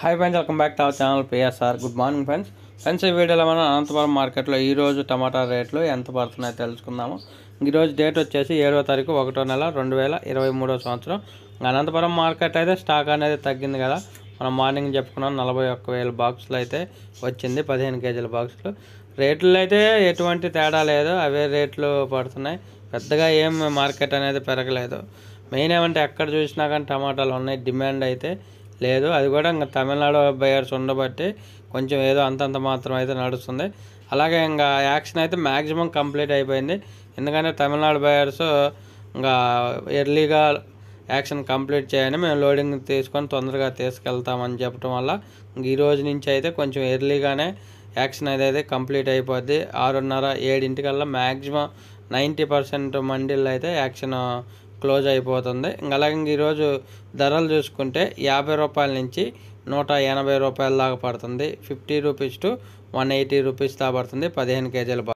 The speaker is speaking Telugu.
hi friends welcome back to our channel PSR good morning friends friends ఈ వీడియోలో మనం అనంతపురం మార్కెట్లో ఈ రోజు టమాటా రేట్లు ఎంత పడుతున్నాయో తెలుసుకుందాము ఈరోజు డేట్ వచ్చేసి ఏడవ తారీఖు ఒకటో నెల రెండు వేల ఇరవై మూడో సంవత్సరం అనంతపురం మార్కెట్ అయితే స్టాక్ అనేది తగ్గింది కదా మనం మార్నింగ్ చెప్పుకున్నాం నలభై ఒక్క వేల బాక్సులు అయితే వచ్చింది పదిహేను కేజీల బాక్సులు రేట్లు అయితే ఎటువంటి తేడా లేదు అవే రేట్లు పడుతున్నాయి పెద్దగా ఏం మార్కెట్ అనేది పెరగలేదు మెయిన్ ఏమంటే ఎక్కడ చూసినా కానీ టమాటాలు ఉన్నాయి డిమాండ్ అయితే లేదు అది కూడా ఇంకా తమిళనాడు బయర్స్ ఉండబట్టి కొంచెం ఏదో అంతంత మాత్రం అయితే నడుస్తుంది అలాగే ఇంకా యాక్షన్ అయితే మ్యాక్సిమం కంప్లీట్ అయిపోయింది ఎందుకంటే తమిళనాడు బయర్స్ ఇంకా ఎర్లీగా యాక్షన్ కంప్లీట్ చేయని మేము లోడింగ్ తీసుకొని తొందరగా తీసుకెళ్తామని చెప్పడం వల్ల ఇంక ఈ రోజు నుంచి అయితే కొంచెం ఎర్లీగానే యాక్షన్ అయితే కంప్లీట్ అయిపోద్ది ఆరున్నర ఏడింటికల్లా మ్యాక్సిమం నైంటీ పర్సెంట్ మండీల్లో అయితే యాక్షన్ క్లోజ్ అయిపోతుంది ఇంకా అలాగే ఇంక ఈరోజు ధరలు చూసుకుంటే యాభై రూపాయల నుంచి నూట ఎనభై రూపాయల దాకా పడుతుంది fifty rupees to one eighty rupees దాకా పడుతుంది పదిహేను కేజీల